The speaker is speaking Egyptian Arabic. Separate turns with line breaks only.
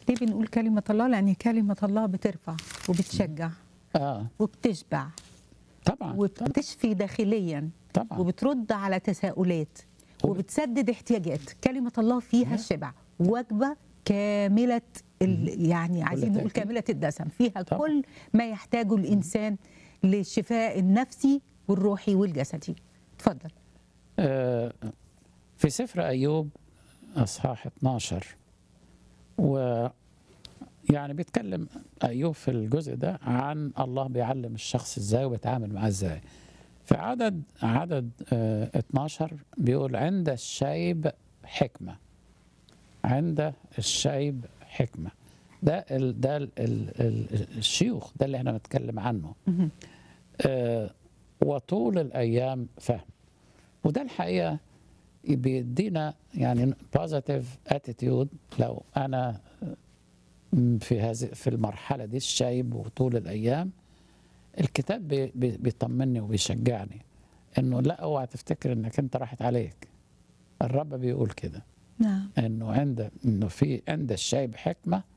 ليه بنقول كلمة الله؟ لأن كلمة الله بترفع وبتشجع
اه
وبتشبع
طبعا طبعا,
وبتشفي داخليا
طبعا.
وبترد على تساؤلات وبتسدد احتياجات كلمة الله فيها الشبع وجبة كاملة ال... يعني عايزين نقول
تأكيد.
كاملة الدسم فيها
طبعا.
كل ما يحتاجه الإنسان للشفاء النفسي والروحي والجسدي اتفضل
آه في سفر ايوب اصحاح 12 و يعني بيتكلم ايوب في الجزء ده عن الله بيعلم الشخص ازاي وبيتعامل معاه ازاي في عدد عدد آه 12 بيقول عند الشيب حكمه عند الشيب حكمه ده ال ده ال ال ال الشيوخ ده اللي احنا بنتكلم عنه آه وطول الايام فهم وده الحقيقه بيدينا يعني بوزيتيف اتيتيود لو انا في هذه في المرحله دي الشايب وطول الايام الكتاب بي- بي- بيطمني وبيشجعني انه لا اوعى تفتكر انك انت راحت عليك الرب بيقول كده
نعم
انه عند انه في عند الشايب حكمه